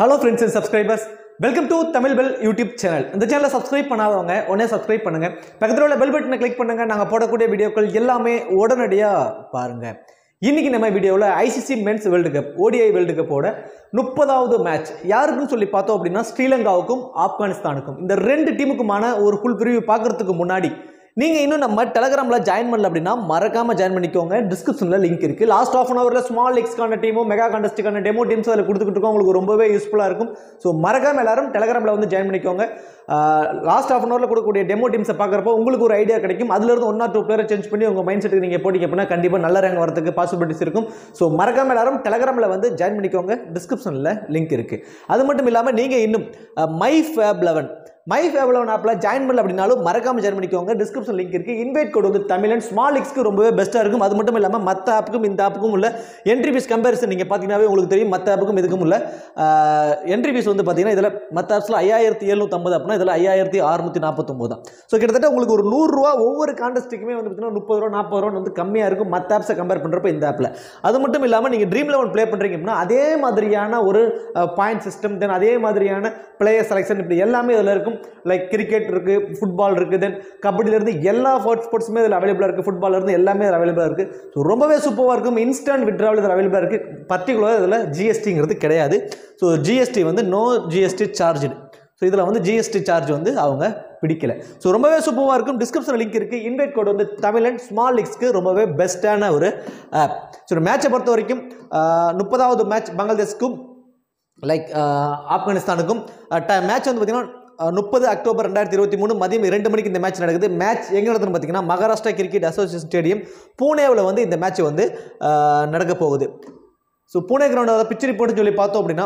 hello friends and subscribers welcome to Tamil bell YouTube channel இந்த சேனலை subscribe பண்ணாதவங்க உடனே சப்ஸ்கிரைப் பண்ணுங்க பக்கத்தில் உள்ள பெல் பட்டனை கிளிக் பண்ணுங்க நாங்கள் போடக்கூடிய வீடியோக்கள் எல்லாமே உடனடியாக பாருங்க இன்னைக்கு நம்ம வீடியோவில் ICC men's world cup ODI world கப்போட முப்பதாவது மேட்ச் யாருக்குன்னு சொல்லி பார்த்தோம் அப்படின்னா ஸ்ரீலங்காவுக்கும் ஆப்கானிஸ்தானுக்கும் இந்த ரெண்டு டீமுக்குமான ஒரு ஃபுல் பிரிவு பார்க்கறதுக்கு முன்னாடி நீங்கள் இன்னும் நம்ம டெலகிராமில் ஜாயின் பண்ணல அப்படின்னா மறக்காமல் ஜாயின் பண்ணிக்கோங்க டிஸ்கிரிப்ஷனில் லிங்க் இருக்குது லாஸ்ட் ஆஃப் அன் ஹவரில் ஸ்மால் லீக்ஸ்க்கான டீமோ மெகா கான்டெஸ்ட்டுக்கான டெமோ டீம்ஸ் அதில் கொடுத்துக்கிட்டு இருக்கோம் உங்களுக்கு ரொம்பவே யூஸ்ஃபுல்லாக இருக்கும் ஸோ மறக்காமல் எல்லாரும் டெலகிராமில் வந்து ஜாயின் பண்ணிக்கோங்க லாஸ்ட் ஆஃப் அன் ஹவரில் கொடுக்கக்கூடிய டெமோ டீம்ஸை பார்க்குறப்போ உங்களுக்கு ஒரு ஐடியா கிடைக்கும் அதுலேருந்து ஒன் ஆர் டூ பிளேயரை சேஞ்ச் பண்ணி உங்கள் மைண்ட் செட்டுக்கு நீங்கள் போட்டிங்க அப்படின்னா கண்டிப்பாக நல்ல ரேங்க் வரதுக்கு பாசிபிலிட்டிஸ் இருக்கும் ஸோ மறக்காமல் எல்லாரும் டெலகிராமில் வந்து ஜாயின் பண்ணிக்கோங்க டிஸ்கிரிப்ஷனில் லிங்க் இருக்குது அது மட்டும் இல்லாமல் நீங்கள் இன்னும் மை ஃபேப் லெவன் மை ஃபேவலோன் ஆப்பில் ஜாயின் பண்ணல அப்படின்னாலும் மறக்காம ஜாயின் பண்ணிக்கோங்க டிஸ்கிரிப்ஷன் லிங்க் இருக்குது இன்வைட் கோட் வந்து தமிழ் அண்ட் ஸ்மால் லிக்ஸ்க்கு ரொம்பவே பெஸ்ட்டாக இருக்கும் அது மட்டும் இல்லாமல் மற்ற ஆப்புக்கும் இந்த ஆப்புக்கும் உள்ள என்ட்ரி ஃபீஸ் கம்பேரிசன் நீங்கள் பார்த்தீங்கன்னாவே உங்களுக்கு தெரியும் மற்ற ஆப்புக்கும் இதுக்கும் உள்ள என்ட்ரி ஃபீஸ் வந்து பார்த்தீங்கன்னா இதில் மற்ற ஆப்ஸில் ஐயாயிரத்தி எழுநூற்றம்பது அப்படின்னா இதில் ஐயாயிரத்தி அறுநூற்றி நாற்பத்தொம்பது தான் ஸோ கிட்டத்தட்ட உங்களுக்கு ஒரு நூறுரூவா ஒவ்வொரு கான்டெஸ்ட்டுக்குமே வந்து பார்த்தீங்கன்னா முப்பது ரூபா நாற்பது ரூபா வந்து கம்மியாக இருக்கும் மற்ற ஆப்ஸை கம்பேர் பண்ணுறப்ப இந்த ஆப்பில் அது மட்டும் இல்லாமல் நீங்கள் ட்ரீம் லெவன் ப்ளே பண்ணுறீங்க அப்படின்னா அதே மாதிரியான ஒரு பாயிண்ட் சிஸ்டம் தென் அதே மாதிரியான பிளேயர் செலெக்ஷன் இப்படி எல்லாமே இதில் இருக்கும் லைக் கிரிக்கெட் இருக்குது ஃபுட்பால் இருக்குது தென் கபடியிலேருந்து எல்லா ஃபோர்ட் ஸ்போர்ட்ஸுமே இதில் அவைலபிளாக இருக்குது ஃபுட்பால்லேருந்து எல்லாமே இதில் அவைலபிளாக இருக்குது ஸோ ரொம்பவே சூப்பராக இருக்கும் இன்ஸ்டன்ட் விட்ராவல் இதில் அவைலபிளாக இருக்குது பர்டிகுலர் இதில் ஜிஎஸ்டிங்கிறது கிடையாது ஸோ ஜிஎஸ்டி வந்து நோ ஜிஎஸ்டி சார்ஜு ஸோ இதில் வந்து ஜிஎஸ்டி சார்ஜ் வந்து அவங்க பிடிக்கல ஸோ ரொம்பவே சூப்பராக இருக்கும் டிஸ்கிரிப்ஷன் லிங்க் இருக்குது இன்வைட் கோட் வந்து தமிழ் அண்ட் ஸ்மால் லீக்ஸ்க்கு ரொம்பவே பெஸ்ட்டான ஒரு ஆப் ஸோ மேட்சை பொறுத்த வரைக்கும் முப்பதாவது மேட்ச் பங்களாதேஷ்க்கும் லைக் ஆப்கானிஸ்தானுக்கும் மேட்ச் வந்து பார்த்திங்கன்னா முப்பது அக்டோபர் ரெண்டாயிரத்தி இருபத்தி மூணு மதியம் இரண்டு மணிக்கு இந்த மேட்ச் நடக்குது மேட்ச் எங்கே நடக்குதுன்னு பார்த்தீங்கன்னா மகாராஷ்டிரா கிரிக்கெட் அசோசியேஷன் ஸ்டேடியம் பூனேவில் வந்து இந்த மேட்ச் வந்து நடக்க போகுது ஸோ பூனே கிரவுண்டோட பிச்சரி போட்டுன்னு சொல்லி பார்த்தோம் அப்படின்னா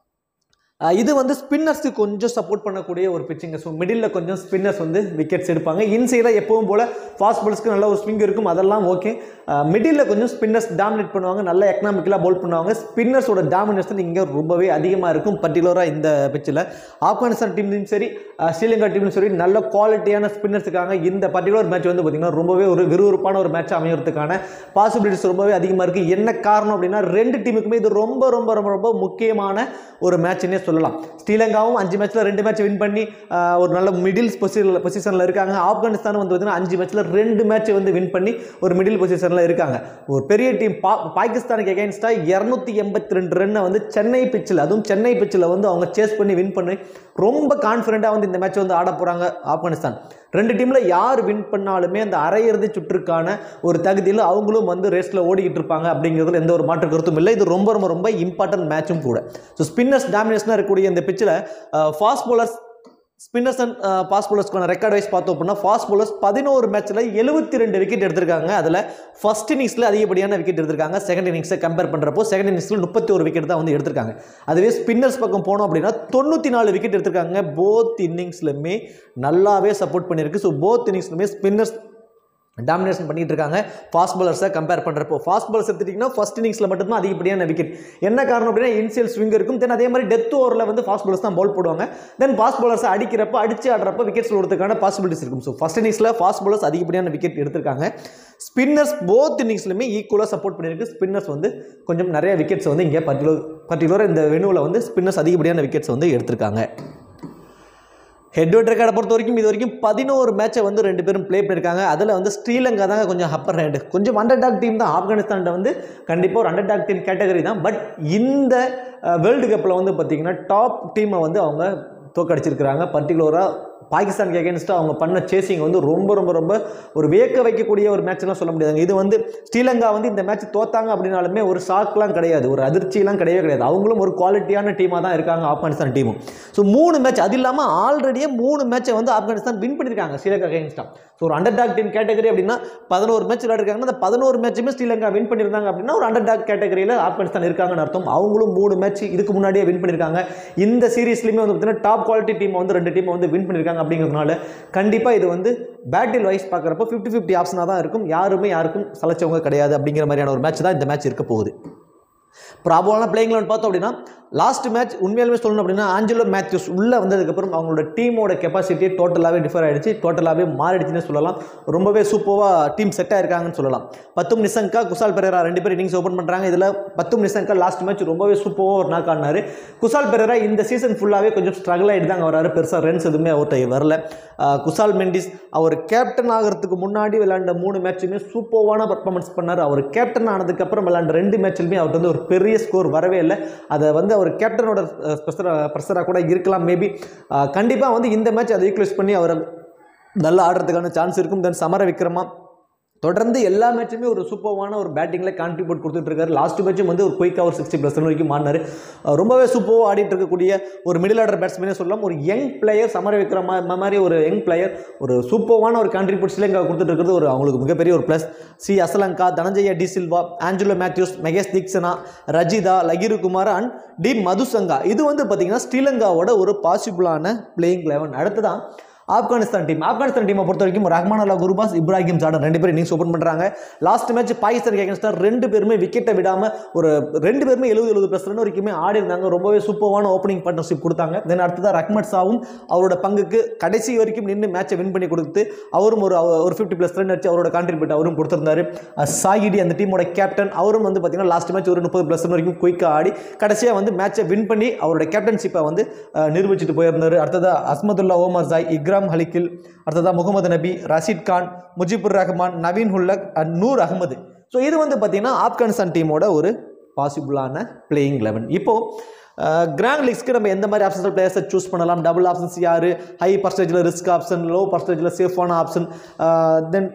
இது வந்து ஸ்பின்னர்ஸ்க்கு கொஞ்சம் சப்போர்ட் பண்ணக்கூடிய ஒரு பிச்சிங்க ஸோ மிடில் கொஞ்சம் ஸ்பின்னர்ஸ் வந்து விக்கெட்ஸ் எடுப்பாங்க இன்சைடில் எப்பவும் போல் ஃபாஸ்ட் பால்ஸ்க்கு நல்ல ஒரு ஸ்விங் இருக்கும் அதெல்லாம் ஓகே மிடில் கொஞ்சம் ஸ்பின்னர்ஸ் டாமினேட் பண்ணுவாங்க நல்ல எக்கனாமிக்கலாக பவுல் பண்ணுவாங்க ஸ்பின்னர்ஸோட டாமினேஷன் இங்கே ரொம்பவே அதிகமாக இருக்கும் பர்டிகுலராக இந்த பிச்சில் ஆப்கானிஸ்தான் டீம்லையும் சரி ஸ்ரீலங்கா டீம்லையும் சரி நல்ல குவாலிட்டியான ஸ்பின்னர்ஸ் இருக்காங்க இந்த பர்டிகுலர் மேட்ச் வந்து பார்த்திங்கன்னா ரொம்பவே ஒரு விறுவிறுப்பான ஒரு மேட்ச் அமைகிறதுக்கான பாசிபிலிட்டிஸ் ரொம்பவே அதிகமாக இருக்குது என்ன காரணம் அப்படின்னா ரெண்டு டீமுக்குமே இது ரொம்ப ரொம்ப ரொம்ப ரொம்ப முக்கியமான ஒரு மேட்ச்னே சொல்லலாம் ஸ்ரீலங்காவும் அஞ்சு மேட்ச்சில் ரெண்டு மேட்ச் வின் பண்ணி ஒரு நல்ல மிடில் பொசிஷனில் பொசிஷனில் இருக்காங்க ஆப்கானிஸ்தானும் வந்து பார்த்தீங்கன்னா அஞ்சு மேட்ச்சில் ரெண்டு மேட்ச் வந்து வின் பண்ணி ஒரு மிடில் பொசிஷனில் இருக்காங்க ஒரு பெரிய டீம் பா பாகிஸ்தானுக்கு எகெயின்ஸ்டாக இரநூத்தி எண்பத்தி ரெண்டு ரன்னை வந்து சென்னை பிச்சில் அதுவும் சென்னை பிச்சில் வந்து அவங்க சேஸ் பண்ணி வின் பண்ணி ரொம்ப கான்ஃபிடென்ட்டாக வந்து இந்த மேட்ச் வந்து ஆட போகிறாங்க ஆப்கானிஸ்தான் ரெண்டு டீமில் யார் வின் பண்ணாலுமே அந்த அரையிறுதி சுற்றுக்கான ஒரு தகுதியில் அவங்களும் வந்து ரேஸில் ஓடிக்கிட்டு இருப்பாங்க அப்படிங்கிறதுல எந்த ஒரு மாற்று கருத்தும் இல்லை இது ரொம்ப ரொம்ப ரொம்ப இம்பார்ட்டன்ட் மேட்சும் கூட ஸோ ஸ்பின்னர்ஸ் டாமினேஷனாக இருக்கக்கூடிய இந்த பிச்சில் fast bowlers spinners and fast போலர்ஸ்க்கான ரெக்கார்ட் வைஸ் பார்த்தோம் அப்படின்னா ஃபாஸ்ட் போலர்ஸ் பதினோரு மேட்ச்சில் எழுபத்தி ரெண்டு விக்கெட் எடுத்திருக்காங்க அதில் ஃபஸ்ட் இன்னிங்ஸில் அதிகப்படியான விக்கெட் எடுத்திருக்காங்க செகண்ட் இன்னிங்ஸை கம்பேர் பண்ணுறப்போ செகண்ட் இன்னிங்ஸில் முப்பத்தி ஒரு விக்கெட் தான் வந்து எடுத்திருக்காங்க அதுவே ஸ்பின்னர்ஸ் பக்கம் போனோம் அப்படின்னா தொண்ணூற்றி நாலு விக்கெட் எடுத்திருக்காங்க போத் இன்னிங்ஸ்லையுமே நல்லாவே சப்போர்ட் பண்ணியிருக்கு ஸோ போத் இன்னிங்ஸ்லுமே ஸ்பின்னர்ஸ் டாமினேஷன் பண்ணிட்டு இருக்காங்க ஃபாஸ்ட் பாலர்ஸை கம்பேர் பண்ணுறப்போ ஃபாஸ்ட் பாலர்ஸ் எடுத்துட்டிங்கன்னா ஃபஸ்ட் இன்னிங்ஸில் மட்டும்தான் அதிகப்படியான விக்கெட் என்ன காரணம் அப்படின்னா இனிஷியல் ஸ்விங் இருக்கும் தென் அதே மாதிரி டெத் ஓவரில் வந்து ஃபாஸ்ட் பாலர்ஸ் தான் பவுல் போடுவாங்க தென் ஃபாஸ்ட் பாலர்ஸை அடிக்கிறப்ப அடிச்சு ஆடுறப்ப விக்கெட்ஸ் விடுறதுக்கான பாசிபிலிட்டிஸ் இருக்கும் ஸோ ஃபஸ்ட் இன்னிங்ஸில் ஃபாஸ்ட் பாலர்ஸ் அதிகப்படியான விக்கெட் எடுத்திருக்காங்க ஸ்பின்னர்ஸ் போத் இன்னிங்ஸ்லையுமே ஈக்குவலாக சப்போர்ட் பண்ணியிருக்கு ஸ்பின்னர்ஸ் வந்து கொஞ்சம் நிறைய விக்கெட்ஸ் வந்து இங்கே பர்டிகுலர் பர்டிகுலர் இந்த வெனுவில் வந்து ஸ்பின்னர்ஸ் அதிகப்படியான விக்கெட்ஸ் வந்து எடுத்திருக்காங்க ஹெட் வெட் ரெக்கார்டை பொறுத்த வரைக்கும் இது வரைக்கும் பதினோரு மேட்சை வந்து ரெண்டு பேரும் ப்ளே பண்ணியிருக்காங்க அதில் வந்து ஸ்ரீலங்கா தாங்க கொஞ்சம் அப்பர் ஹேண்டு கொஞ்சம் அண்டர் டாக் டீம் தான் ஆப்கானிஸ்தான்கிட்ட வந்து கண்டிப்பாக ஒரு அண்டர் டாக் டீம் கேட்டகரி தான் பட் இந்த வேர்ல்டு கப்பில் வந்து பார்த்திங்கன்னா டாப் டீமை வந்து அவங்க தோக்கடிச்சிருக்கிறாங்க பர்டிகுலராக பாகிஸ்தானுக்கு எகேன்ஸ்டாக அவங்க பண்ண சேசிங் வந்து ரொம்ப ரொம்ப ரொம்ப ஒரு வியக்க வைக்கக்கூடிய ஒரு மேட்ச்லாம் சொல்ல முடியாதுங்க இது வந்து ஸ்ரீலங்கா வந்து இந்த மேட்ச் தோத்தாங்க அப்படின்னாலுமே ஒரு ஷாக்லாம் கிடையாது ஒரு அதிர்ச்சியெலாம் கிடையவே கிடையாது அவங்களும் ஒரு குவாலிட்டியான டீமாக தான் இருக்காங்க ஆப்கானிஸ்தான் டீமும் ஸோ மூணு மேட்ச் அது இல்லாமல் ஆல்ரெடியே மூணு மேட்சை வந்து ஆப்கானிஸ்தான் வின் பண்ணியிருக்காங்க ஸ்ரீலங்கா எகேன்ஸ்டாக ஸோ ஒரு அண்டர் டாக் டீம் கேட்டகரி அப்படின்னா பதினோரு மேட்ச் விளையாடுறாங்கன்னா அந்த பதினோரு மேட்சுமே ஸ்ரீலங்கா வின் பண்ணியிருந்தாங்க அப்படின்னா ஒரு அண்டர் டாக் கேட்டகரியில் ஆப்கானிஸ்தான் இருக்காங்கன்னு அர்த்தம் அவங்களும் மூணு மேட்ச் இதுக்கு முன்னாடியே வின் பண்ணியிருக்காங்க இந்த சீரீஸ்லையுமே வந்து பார்த்தீங்கன்னா டாப் குவாலிட்டி டீம் வந்து ரெண்டு டீம் வந்து வின் பண்ணியிருக்காங்க அப்படிங்கிறதுனால கண்டிப்பாக இது வந்து பேட்டில் வைஸ் பார்க்குறப்போ ஃபிஃப்டி ஃபிஃப்டி ஆப்ஷனாக தான் இருக்கும் யாருமே யாருக்கும் சலைச்சவங்க கிடையாது அப்படிங்கிற மாதிரியான ஒரு மேட்ச் தான் இந்த மேட்ச் இருக்க போகுது ப்ராபலான பிளேயிங் லெவன் பார்த்தோம் அப்படின்னா லாஸ்ட் மேட்ச் உண்மையாலுமே சொல்லணும் அப்படின்னா ஆஞ்சலோ மேத்யூஸ் உள்ளே வந்ததுக்கப்புறம் அவங்களோட டீமோட கெப்பாசிட்டி டோட்டலாகவே டிஃபர் ஆயிடுச்சு டோட்டலாகவே மாறிடுச்சுன்னு சொல்லலாம் ரொம்பவே சூப்பராக டீம் செட் ஆயிருக்காங்கன்னு சொல்லலாம் பத்தும் நிசங்கா குசால் பெரேரா ரெண்டு பேர் இன்னிங்ஸ் ஓப்பன் பண்ணுறாங்க இதில் பத்தும் நிசங்கா லாஸ்ட் மேட்ச் ரொம்பவே சூப்பராக ஒரு நாக் ஆடினாரு குசால் பெரேரா இந்த சீசன் ஃபுல்லாகவே கொஞ்சம் ஸ்ட்ரகிள் ஆகிட்டு தாங்க வராரு பெருசாக ரன்ஸ் எதுவுமே அவர்கிட்ட வரல ஆஹ் குசால் மெண்டிஸ் அவர் கேப்டன் ஆகிறதுக்கு முன்னாடி விளையாண்ட மூணு மேட்சுமே சூப்பரான பர்ஃபார்மன்ஸ் பண்ணார் அவர் கேப்டன் ஆனதுக்கப்புறம் விளையாண்ட ரெண்டு மேட்ச்லையுமே அவர்கிட்ட வந்து ஒரு பெரிய ஸ்கோர் வரவே இல்லை அதை வந்து அவர் கேப்டனோட ப்ரெஷராக கூட இருக்கலாம் மேபி கண்டிப்பாக வந்து இந்த மேட்ச் அதை ஈக்குவலைஸ் பண்ணி அவரை நல்லா ஆடுறதுக்கான சான்ஸ் இருக்கும் தென் சமர விக்ரமா தொடர்ந்து எல்லா மேட்சுமே ஒரு சூப்பரான ஒரு பேட்டிங்கில் கான்ட்ரிபியூட் கொடுத்துட்டு இருக்காரு லாஸ்ட் மேட்சும் வந்து ஒரு குயிக்காக ஒரு சிக்ஸ்டி ப்ளஸ் வரைக்கும் மாறினார் ரொம்பவே சூப்பராக ஆடிட்டு இருக்கக்கூடிய ஒரு மிடில் ஆர்டர் பேட்ஸ்மேனே சொல்லலாம் ஒரு யங் பிளேயர் சமர விக்ரமா இந்த மாதிரி ஒரு யங் பிளேயர் ஒரு சூப்பரான ஒரு கான்ட்ரிபியூட்ஸ்ல இங்கே கொடுத்துட்டு இருக்கிறது ஒரு அவங்களுக்கு மிகப்பெரிய ஒரு ப்ளஸ் சி அசலங்கா தனஞ்சய டி சில்வா ஆஞ்சலோ மேத்யூஸ் மெகேஷ் தீக்ஷனா ரஜிதா லகிரு குமார் அண்ட் டி மதுசங்கா இது வந்து பார்த்தீங்கன்னா ஸ்ரீலங்காவோட ஒரு பாசிபிளான பிளேயிங் லெவன் அடுத்ததான் ஆப்கானிஸ்தான் டீம் ஆப்கானிஸ்தான் டீமை பொறுத்த வரைக்கும் ரஹ்மான் அல்லா குருபாஸ் இப்ராஹிம் ஜாடன் ரெண்டு பேரும் இன்னிங்ஸ் ஓப்பன் பண்ணுறாங்க லாஸ்ட் மேட்ச் பாகிஸ்தான் அகேன்ஸ்டாக ரெண்டு பேருமே விக்கெட்டை விடாமல் ஒரு ரெண்டு பேருமே எழுபது எழுபது ப்ளஸ் ரன் வரைக்குமே ஆடி இருந்தாங்க ரொம்பவே சூப்பரான ஓப்பனிங் பார்ட்னர்ஷிப் கொடுத்தாங்க தென் அடுத்ததாக ரஹ்மத் ஷாவும் அவரோட பங்குக்கு கடைசி வரைக்கும் நின்று மேட்சை வின் பண்ணி கொடுத்து அவரும் ஒரு ஒரு ஃபிஃப்டி ப்ளஸ் ரன் வச்சு அவரோட கான்ட்ரிபியூட் அவரும் கொடுத்திருந்தாரு அஹ் சாகிடி அந்த டீமோட கேப்டன் அவரும் வந்து பார்த்தீங்கன்னா லாஸ்ட் மேட்ச் ஒரு முப்பது ப்ளஸ் ரன் வரைக்கும் குயிக்காக ஆடி கடைசியாக வந்து மேட்சை வின் பண்ணி அவரோட கேப்டன்ஷிப்பை வந்து அஹ், நிரூபிச்சுட்டு போயிருந்தாரு அடுத்ததாக அஸ்மதுல்லா ஓமர் ஜாய் இக்ராம் ஹலிக்கில் அடுத்ததாக முகமது நபி ரஷீத் கான் முஜிபுர் ரஹ்மான் நவீன் ஹுல்லக் அண்ட் நூர் அகமது ஸோ இது வந்து பார்த்தீங்கன்னா ஆப்கானிஸ்தான் டீமோட ஒரு பாசிபிளான பிளேயிங் லெவன் இப்போது கிராண்ட் லீக்ஸ்க்கு நம்ம எந்த மாதிரி ஆப்ஷன்ஸ் பிளேயர்ஸை சூஸ் பண்ணலாம் டபுள் ஆப்ஷன்ஸ் யார் ஹை பர்சன்டேஜில் ரிஸ்க் ஆப்ஷன் லோ பர்சன்டேஜில் சேஃபான ஆப்ஷன் தென்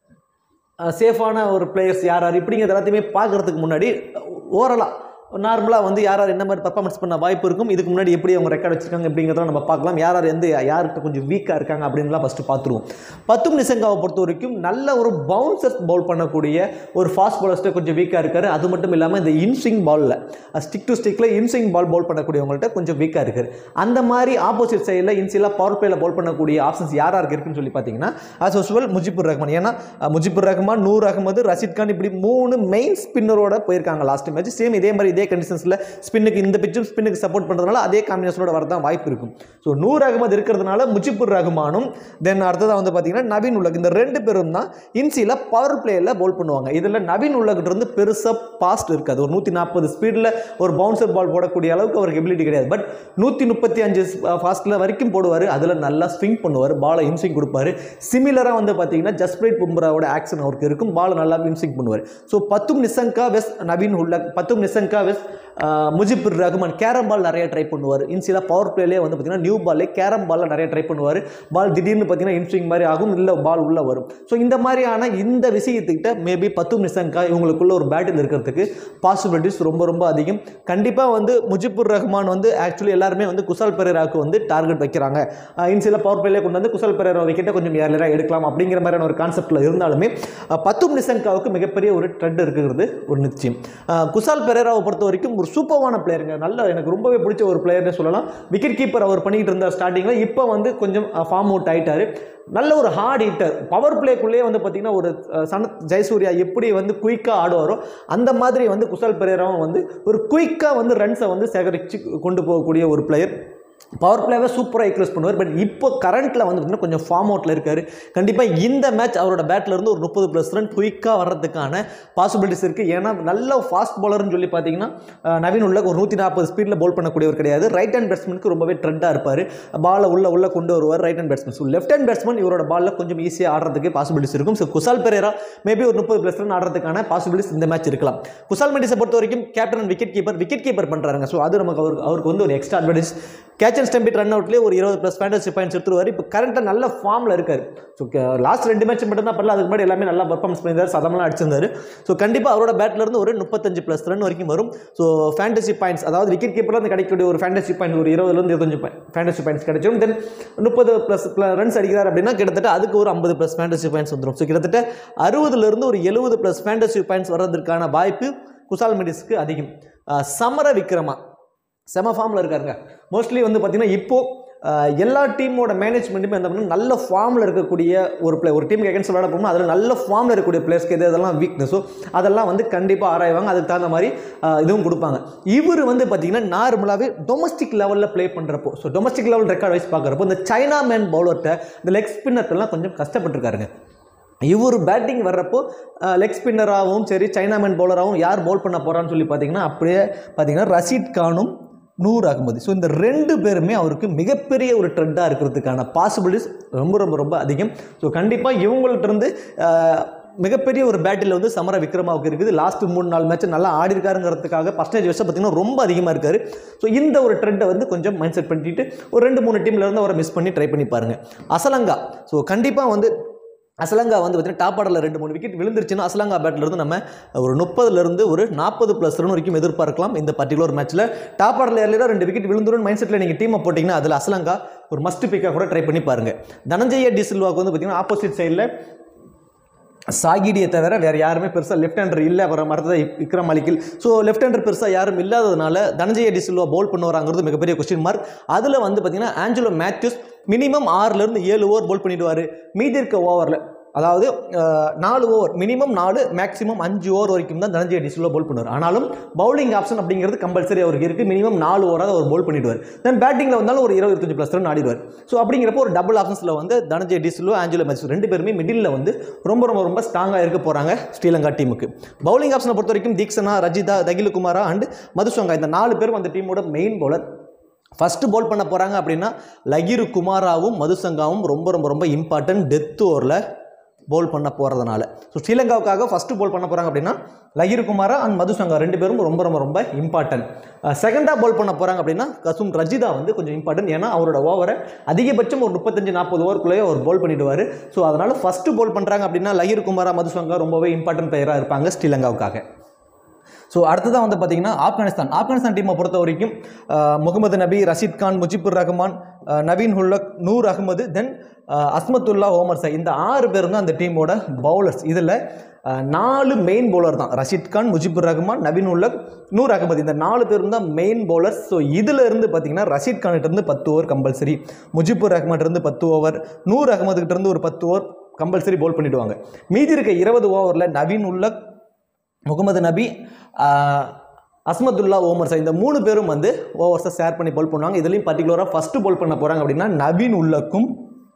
சேஃபான ஒரு பிளேயர்ஸ் யார் யார் இப்படிங்கிறது எல்லாத்தையுமே பார்க்கறதுக்கு முன்னாடி ஓரலாக நார்மலாக வந்து யார் யார் என்ன மாதிரி பர்ஃபார்மன்ஸ் பண்ண வாய்ப்பு இருக்கும் இதுக்கு முன்னாடி எப்படி அவங்க ரெக்கார்ட் வச்சிருக்காங்க அப்படிங்கிறத நம்ம பார்க்கலாம் யார் யார் எந்த யார்கிட்ட கொஞ்சம் வீக்காக இருக்காங்க அப்படின்லாம் ஃபஸ்ட்டு பார்த்துருவோம் பத்தும் நிசங்காவை பொறுத்த வரைக்கும் நல்ல ஒரு பவுன்சர்ஸ் பவுல் பண்ணக்கூடிய ஒரு ஃபாஸ்ட் பாலர்ஸ்ட்டு கொஞ்சம் வீக்காக இருக்காரு அது மட்டும் இல்லாமல் இந்த இன்ஸ்விங் பாலில் ஸ்டிக் டு ஸ்டிக்கில் இன்ஸ்விங் பால் பவுல் பண்ணக்கூடியவங்கள்ட்ட கொஞ்சம் வீக்காக இருக்காரு அந்த மாதிரி ஆப்போசிட் சைடில் இன்சிலாக பவர் பிளேயில் பவுல் பண்ணக்கூடிய ஆப்ஷன்ஸ் யார் யாருக்கு இருக்குன்னு சொல்லி பார்த்தீங்கன்னா ஆஸ் யூஸ்வல் முஜிபுர் ரஹ்மான் ஏன்னா அஹ், முஜிபுர் ரஹ்மான் நூர் அகமது ரஷீத் கான் இப்படி மூணு மெயின் ஸ்பின்னரோட போயிருக்காங்க லாஸ்ட் மேட்ச் சேம் இதே மாதிரி இதே கண்டிஷன்ஸில் ஸ்பின்னுக்கு இந்த பிச்சும் ஸ்பின்னுக்கு சப்போர்ட் பண்ணுறதுனால அதே காம்பினேஷனோட வரதான் வாய்ப்பு இருக்கும் ஸோ நூர் அகமது இருக்கிறதுனால முஜிபுர் ரஹ்மானும் தென் அடுத்ததாக வந்து பார்த்தீங்கன்னா நவீன் உலக் இந்த ரெண்டு பேரும் தான் இன்சியில் பவர் பிளேயில் பவுல் பண்ணுவாங்க இதில் நவீன் உலகிட்ட இருந்து பெருசாக பாஸ்ட் இருக்காது ஒரு நூற்றி நாற்பது ஸ்பீடில் ஒரு பவுன்சர் பால் போடக்கூடிய அளவுக்கு அவருக்கு எபிலிட்டி கிடையாது பட் நூற்றி முப்பத்தி அஞ்சு ஃபாஸ்ட்டில் வரைக்கும் போடுவார் அதில் நல்லா ஸ்விங் பண்ணுவார் பாலை இன்ஸ்விங் கொடுப்பாரு சிமிலராக வந்து பார்த்தீங்கன்னா ஜஸ்பிரீத் பும்ராவோட ஆக்ஷன் அவருக்கு இருக்கும் பால் நல்லா இன்ஸ்விங் பண்ணுவார் ஸோ பத்தும் நிசங்கா வெஸ் Naveen Ulhaq Pathum Nissanka versus Mujibur Rahman carrom ball நிறைய ட்ரை பண்ணுவார் இன்சிலா பவர் பிளேலே வந்து பார்த்தீங்கன்னா நியூ பால்லே கேரம் பாலில் நிறைய ட்ரை பண்ணுவார் பால் திடீர்னு பார்த்தீங்கன்னா இன்ஸ்விங் மாதிரி ஆகும் இல்லை பால் உள்ளே வரும் ஸோ இந்த மாதிரியான இந்த விஷயத்துக்கிட்ட மேபி பத்தும் நிசங்கா இவங்களுக்குள்ள ஒரு பேட்டில் இருக்கிறதுக்கு பாசிபிலிட்டிஸ் ரொம்ப ரொம்ப அதிகம் கண்டிப்பாக வந்து முஜிபுர் ரஹ்மான் வந்து ஆக்சுவலி எல்லாருமே வந்து குசால் பெரேராவுக்கு வந்து டார்கெட் வைக்கிறாங்க இன்சில பவர் பிளேலே கொண்டு வந்து குசால் பெரேரா விக்கெட்டை கொஞ்சம் ஏர்லியராக எடுக்கலாம் அப்படிங்கிற மாதிரியான ஒரு கான்செப்ட்டில் இருந்தாலுமே அஹ், பத்தும் நிசங்காவுக்கு மிகப்பெரிய ஒரு ட்ரெண்ட் இருக்கிறது ஒரு நிச்சயம் அஹ், குசால் பெரேராவை பொறுத்த வரைக்கும் ஒரு சூப்பரான பிளேயருங்க நல்ல எனக்கு ரொம்பவே பிடிச்ச ஒரு பிளேயர்னே சொல்லலாம் விக்கெட் கீப்பர் அவர் பண்ணிக்கிட்டு இருந்தார் ஸ்டார்டிங்கில் இப்போ வந்து கொஞ்சம் ஃபார்ம் அவுட் ஆயிட்டாரு நல்ல ஒரு ஹார்ட் ஹிட்டர் பவர் பிளேக்குள்ளேயே வந்து பார்த்தீங்கன்னா ஒரு அஹ், சனத் ஜெயசூர்யா எப்படி வந்து குயிக்காக ஆடுவாரோ அந்த மாதிரி வந்து குசால் பெரேராவும் வந்து ஒரு குயிக்காக வந்து ரன்ஸை வந்து சேகரித்து கொண்டு போகக்கூடிய ஒரு பிளேயர் பவர் பிளேவை சூப்பராக ஈக்குவலைஸ் பண்ணுவார் பட் இப்போ கரண்ட்டில் வந்து பார்த்தீங்கன்னா கொஞ்சம் ஃபார்ம் அவுட்டில் இருக்கார் கண்டிப்பாக இந்த மேட்ச் அவரோட பேட்ல இருந்து ஒரு முப்பது ப்ளஸ் ரன் குயிக்காக வர்றதுக்கான பாசிபிலிட்டிஸ் இருக்குது ஏன்னா நல்ல ஃபாஸ்ட் பவுலர்னு சொல்லி பார்த்தீங்கன்னா அஹ், நவீன் உள்ள ஒரு நூற்றி நாற்பது ஸ்பீடில் பவுல் பண்ணக்கூடியவர் கிடையாது ரைட் ஹேண்ட் பேட்ஸ்மனுக்கு ரொம்பவே ட்ரெண்டாக இருப்பார் பாலை உள்ள உள்ள கொண்டு வருவார் right hand batsman so left hand batsman இவரோட பாலில் கொஞ்சம் ஈஸியாக ஆடுறதுக்கு பாசிபிலிட்டிஸ் இருக்கும் ஸோ குசால் பெரேரா மேபி ஒரு முப்பது ப்ளஸ் ரன் ஆடுறதுக்கான பாசிபிலிட்டிஸ் இந்த மேட்ச் இருக்கலாம் குசால் மெண்டிஸை பொறுத்த வரைக்கும் captain wicket keeper wicket keeper பண்ணுறாங்க ஸோ அது நமக்கு அவருக்கு அவருக்கு வந்து ஒரு extra advantage catch and stumped run அவுட்லேயே ஒரு இருபது ப்ளஸ் ஃபேண்டசி பாயிண்ட்ஸ் எடுத்துருவார் இப்போ கரண்ட்டாக நல்ல ஃபார்மில் இருக்கார் ஸோ லாஸ்ட் ரெண்டு மேட்ச் மட்டும் தான் பண்ணல அதுக்கு முன்னாடி எல்லாமே நல்லா பர்ஃபார்மன்ஸ் பண்ணியிருந்தார் சதமெல்லாம் அடிச்சிருந்தாரு ஸோ கண்டிப்பாக அவரோட பேட்ல இருந்து ஒரு முப்பத்தஞ்சு ப்ளஸ் ரன் வரைக்கும் வரும் ஸோ ஃபேண்டசி பாயிண்ட்ஸ் அதாவது விக்கெட் கீப்பரில் இருந்து கிடைக்கக்கூடிய ஒரு ஃபேண்டசி பாயிண்ட் ஒரு இருபதுலேருந்து இருபத்தஞ்சு ஃபேண்டசி பாயிண்ட்ஸ் கிடைச்சிடும் தென் முப்பது ப்ளஸ் ரன்ஸ் அடிக்கிறார் அப்படின்னா கிட்டத்தட்ட அதுக்கு ஒரு ஐம்பது ப்ளஸ் ஃபேண்டசி பாயிண்ட்ஸ் வந்துடும் ஸோ கிட்டத்தட்ட அறுபதுலேருந்து ஒரு எழுபது ப்ளஸ் ஃபேண்டசி பாயிண்ட்ஸ் வர்றதுக்கான வாய்ப்பு குசால் மெடிஸ்க்கு அதிகம் அஹ் சமர விக்ரமா செம ஃபார்மில் இருக்காருங்க மோஸ்ட்லி வந்து பார்த்தீங்கன்னா இப்போ ஆஹ், எல்லா டீமோட மேனேஜ்மெண்ட்டுமே என்ன பண்ணணும் நல்ல ஃபார்மில் இருக்கக்கூடிய ஒரு பிளே ஒரு டீமுக்கு எகென்ஸ்ட் விளையாட போகணும் அதில் நல்ல ஃபார்மில் இருக்கக்கூடிய பிளேயர்ஸ்க்கு எது இதெல்லாம் வீக்னஸோ அதெல்லாம் வந்து கண்டிப்பாக ஆராய்வாங்க அதுக்கு தகுந்த மாதிரி ஆஹ், இதுவும் கொடுப்பாங்க இவர் வந்து பார்த்தீங்கன்னா நார்மலாகவே டொமஸ்டிக் லெவலில் ப்ளே பண்ணுறப்போ so domestic level record wise பார்க்குறப்போ இந்த சைனா மேன் பவுலர்கிட்ட இந்த லெக் ஸ்பின்னர்லாம் கொஞ்சம் கஷ்டப்பட்டிருக்காருங்க இவர் பேட்டிங் வர்றப்போ லெக் ஸ்பின்னராகவும் சரி சைனாமேன் பவுலராகவும் யார் பவுல் பண்ண போகிறான்னு சொல்லி பார்த்தீங்கன்னா அப்படியே பார்த்தீங்கன்னா ரஷீத் கானும் நூர் அகமது ஸோ இந்த ரெண்டு பேருமே அவருக்கு மிகப்பெரிய ஒரு ட்ரெண்டாக இருக்கிறதுக்கான பாசிபிலிட்டிஸ் ரொம்ப ரொம்ப ரொம்ப அதிகம் ஸோ கண்டிப்பாக இவங்கள்ட்ட இருந்து அஹ், மிகப்பெரிய ஒரு பேட்டில் வந்து சமர விக்ரமாவுக்கு இருக்குது லாஸ்ட் மூணு நாலு மேட்ச் நல்லா ஆடி இருக்காருங்கிறதுக்காக பர்சன்டேஜ் வச்சு பார்த்தீங்கன்னா ரொம்ப அதிகமாக இருக்காரு ஸோ இந்த ஒரு ட்ரெண்டை வந்து கொஞ்சம் மைண்ட் செட் பண்ணிட்டு ஒரு ரெண்டு மூணு டீம்ல இருந்து அவரை மிஸ் பண்ணி ட்ரை பண்ணி பாருங்க அசலங்கா ஸோ கண்டிப்பாக வந்து அசலங்கா வந்து பார்த்தீங்கன்னா டாப் ஆர்டரில் ரெண்டு மூணு விக்கெட் விழுந்துருச்சுன்னா அசலங்கா பேட்ல இருந்து நம்ம ஒரு முப்பதுலேருந்து ஒரு நாற்பது ப்ளஸ் ரன் வரைக்கும் எதிர்பார்க்கலாம் இந்த பர்டிகுலர் மேட்ச்சில் டாப் ஆர்டரில் ஏர்லியாக ரெண்டு விக்கெட் விழுந்துரும் மைண்ட் செட்டில் நீங்கள் டீமை போட்டிங்கன்னா அதில் அசலங்கா ஒரு மஸ்ட் பிக்காக கூட ட்ரை பண்ணி பாருங்கள் தனஞ்சய டி சில்வாக்கு வந்து பார்த்தீங்கன்னா ஆப்போசிட் சைடில் சாகிடியை தவிர வேறு யாருமே பெருசாக லெஃப்ட் ஹேண்டர் இல்லை அப்புறம் மறந்தது விக்ரம் மலிக்கில் ஸோ லெஃப்ட் ஹேண்டர் பெருசாக யாரும் இல்லாததுனால தனஞ்சய டி சில்வா பவுல் பண்ணுவாராங்கிறது மிகப்பெரிய கொஸ்டின் மார்க் அதில் வந்து பார்த்தீங்கன்னா ஆஞ்சலோ மேத்யூஸ் மினிமம் ஆறுலேருந்து ஏழு ஓவர் பவுல் பண்ணிடுவார் மீதி இருக்க ஓவரில் அதாவது அஹ், நாலு ஓவர் மினிமம் நாலு மேக்ஸிமம் அஞ்சு ஓவர் வரைக்கும் தான் தனஞ்சய டி சில்வா பவுல் பண்ணுவார் ஆனாலும் பவுலிங் ஆப்ஷன் அப்படிங்கிறது கம்பல்சரி அவருக்கு இருக்குது மினிமம் நாலு ஓவராக அவர் பவுல் பண்ணிடுவார் தென் பேட்டிங்கில் வந்தாலும் ஒரு இருபத்தஞ்சு ப்ளஸ் ரன் ஆடிடுவார் ஸோ அப்படிங்கிறப்போ ஒரு டபுள் ஆப்ஷன்ஸில் வந்து தனஞ்சய டி சில்வா ஆஞ்சலோ மேட்ச் ரெண்டு பேருமே மிடில் வந்து ரொம்ப ரொம்ப ரொம்ப ஸ்ட்ராங்காக இருக்க போகிறாங்க ஸ்ரீலங்கா டீமுக்கு பவுலிங் ஆப்ஷனை பொறுத்த வரைக்கும் தீக்ஷனா ரஜிதா தகிலுகுமாரா அண்ட் மதுசங்கா இந்த நாலு பேரும் அந்த டீமோட மெயின் பவுலர் ஃபஸ்ட்டு பவுல் பண்ண போகிறாங்க அப்படின்னா லகிரு குமாராவும் மதுசங்காவும் ரொம்ப ரொம்ப ரொம்ப இம்பார்ட்டன்ட் டெத் ஓவரில் பவுல் பண்ண போகிறதுனால ஸோ ஸ்ரீலங்காவுக்காக ஃபஸ்ட்டு பவுல் பண்ண போகிறாங்க அப்படின்னா லகிரு குமாரா அண்ட் மதுசங்கா ரெண்டு பேரும் ரொம்ப ரொம்ப ரொம்ப இம்பார்ட்டன்ட் செகண்டாக பவுல் பண்ண போகிறாங்க அப்படின்னா கசும் ரஜிதா வந்து கொஞ்சம் இம்பார்ட்டன்ட் ஏன்னா அவரோட ஓவரை அதிகபட்சம் ஒரு முப்பத்தஞ்சு நாற்பது ஓவருக்குள்ளேயே அவர் பவுல் பண்ணிடுவார் ஸோ அதனால் ஃபஸ்ட்டு பவுல் பண்ணுறாங்க அப்படின்னா லகிரு குமாரா மதுசங்கா ரொம்பவே இம்பார்ட்டன்ட் பிளேயராக இருப்பாங்க ஸ்ரீலங்காவுக்காக ஸோ அடுத்ததான் வந்து பார்த்தீங்கன்னா ஆப்கானிஸ்தான் ஆப்கானிஸ்தான் டீமை பொறுத்த வரைக்கும் அஹ், முகமது நபி ரஷீத் கான் முஜிபுர் ரஹ்மான் அஹ், நவீன் ஹுல்லக் நூர் அகமது தென் அஸ்மத்துல்லா ஓமர் சை இந்த ஆறு பேரும் தான் அந்த டீமோட பவுலர்ஸ் இதில் நாலு மெயின் பவுலர் தான் ரஷீத் கான் முஜிபுர் ரஹ்மான் நவீன் உல்லக் நூர் அகமது இந்த நாலு பேரும் தான் மெயின் பவுலர்ஸ் ஸோ இதில் இருந்து பார்த்தீங்கன்னா ரஷீத் கான்கிட்ட இருந்து பத்து ஓவர் கம்பல்சரி முஜிபுர் ரஹ்மான் இருந்து பத்து ஓவர் நூர் அகமதுகிட்ட இருந்து ஒரு பத்து ஓவர் கம்பல்சரி பவுல் பண்ணிடுவாங்க மீதி இருக்க இருபது ஓவரில் நவீன் உல்லக் முகமது நபி ஆஹ், அஸ்மதுல்லா ஓமர் சார் இந்த மூணு பேரும் வந்து ஓவர்ஸை ஷேர் பண்ணி பவுல் பண்ணுவாங்க இதுலேயும் பர்டிகுலராக ஃபஸ்ட்டு பவுல் பண்ண போகிறாங்க அப்படின்னா நவீன் உள்ளக்கும்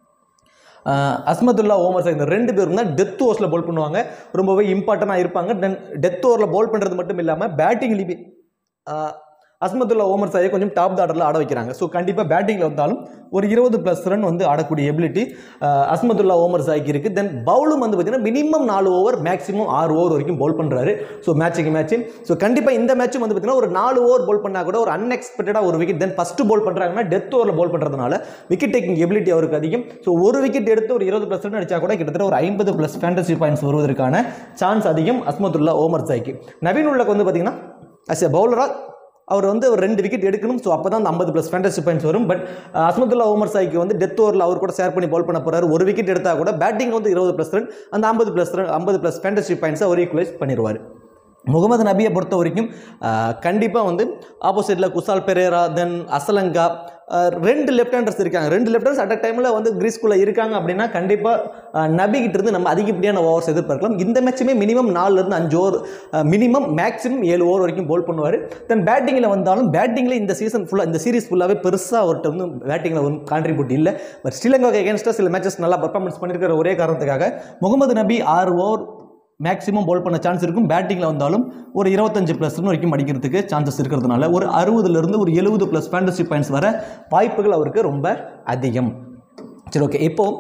ஆஹ், அஸ்மதுல்லா ஓமர் சார் இந்த ரெண்டு பேரும் தான் டெத் ஓவர்ஸில் பவுல் பண்ணுவாங்க ரொம்பவே இம்பார்ட்டண்ட்டாக இருப்பாங்க தென் டெத் ஓவரில் பவுல் பண்ணுறது மட்டும் இல்லாமல் பேட்டிங்லேயுமே அஸ்மதுல்லா ஓமர் சாயை கொஞ்சம் டாப் ஆர்டரில் ஆட வைக்கிறாங்க ஸோ கண்டிப்பாக பேட்டிங்கில் வந்தாலும் ஒரு இருபது ப்ளஸ் ரன் வந்து ஆடக்கூடிய எபிலிட்டி அஸ்மதுல்லா ஓமர் சாய்க்கு இருக்குது தென் பவுலும் வந்து பார்த்தீங்கன்னா மினிமம் நாலு ஓவர் மேக்ஸிமம் ஆறு ஓவர் வரைக்கும் பவுல் பண்ணுறாரு ஸோ மேட்சுக்கு மேட்ச் ஸோ கண்டிப்பாக இந்த மேட்சும் வந்து பார்த்தீங்கன்னா ஒரு நாலு ஓவர் பவுல் பண்ணால் கூட ஒரு அன்எக்ஸ்பெக்டடாக ஒரு விக்கெட் தென் ஃபஸ்ட்டு பவுல் பண்ணுறாங்கன்னா டெத் ஓவரில் பவுல் பண்ணுறதுனால விக்கெட் டேக்கிங் எபிலிட்டி அவருக்கு அதிகம் ஸோ ஒரு விக்கெட் எடுத்து ஒரு இருபது ப்ளஸ் ரன் அடிச்சா கூட கிட்டத்தட்ட ஒரு ஐம்பது ப்ளஸ் ஃபேண்டசி பாயிண்ட்ஸ் வருவதற்கான சான்ஸ் அதிகம் அஸ்மதுல்லா ஓமர் சாய்க்கு நவீன் உள்ளக்கு வந்து பார்த்தீங்கன்னா அஸ் எ பவுலராக அவர் வந்து ஒரு ரெண்டு விக்கெட் எடுக்கணும் ஸோ அப்போ தான் அந்த ஐம்பது ப்ளஸ் ஃபேண்டசி பாயிண்ட்ஸ் வரும் பட் அஸ்மதுல்லா ஓமர் சாய்க்கு வந்து டெத் ஓவரில் அவர் கூட ஷேர் பண்ணி பவுல் பண்ண போறாரு ஒரு விக்கெட் எடுத்தால் கூட பேட்டிங் வந்து இருபது ப்ளஸ் ரன் அந்த ஐம்பது ப்ளஸ் ரன் ஐம்பது ப்ளஸ் ஃபேண்டசி பாயிண்ட்ஸை அவர் ஈக்குவலைஸ் பண்ணிடுவார் முகமது நபியை பொறுத்த வரைக்கும் கண்டிப்பாக வந்து ஆப்போசிட்டில் குசால் பெரேரா தென் அசலங்கா அஹ், ரெண்டு லெஃப்ட் ஹேண்டர்ஸ் இருக்காங்க ரெண்டு லெஃப்ட் ஹேண்டர்ஸ் அட் அ டைமில் வந்து கிரீஸ்குள்ளே இருக்காங்க அப்படின்னா கண்டிப்பாக நபிக்கிட்ட இருந்து நம்ம அதிகப்படியான ஓவர்ஸ் எதிர்பார்க்கலாம் இந்த மேட்சுமே மினிமம் நாலுலேருந்து அஞ்சு ஓவர் மினிமம் மேக்ஸிமம் ஏழு ஓவர் வரைக்கும் பவுல் பண்ணுவார் தென் பேட்டிங்கில் வந்தாலும் பேட்டிங்கில் இந்த சீசன் ஃபுல்லாக இந்த சீரிஸ் ஃபுல்லாகவே பெருசாக அவர்கிட்ட வந்து பேட்டிங்கில் ஒரு கான்ட்ரிபியூட் இல்லை பட் ஸ்ரீலங்காவுக்கு எகேன்ஸ்டாக சில மேட்சஸ் நல்லா பர்ஃபார்மன்ஸ் பண்ணியிருக்கிற ஒரே காரணத்துக்காக முகமது நபி ஆறு ஓவர் மேக்ஸிமம் பவுல் பண்ண சான்ஸ் இருக்கும் பேட்டிங்கில் வந்தாலும் ஒரு இருபத்தஞ்சு ப்ளஸ் வரைக்கும் அடிக்கிறதுக்கு சான்சஸ் இருக்கிறதுனால ஒரு அறுபதுலேருந்து ஒரு எழுபது ப்ளஸ் ஃபேண்டசி பாயிண்ட்ஸ் வர வாய்ப்புகள் அவருக்கு ரொம்ப அதிகம் சரி ஓகே இப்போது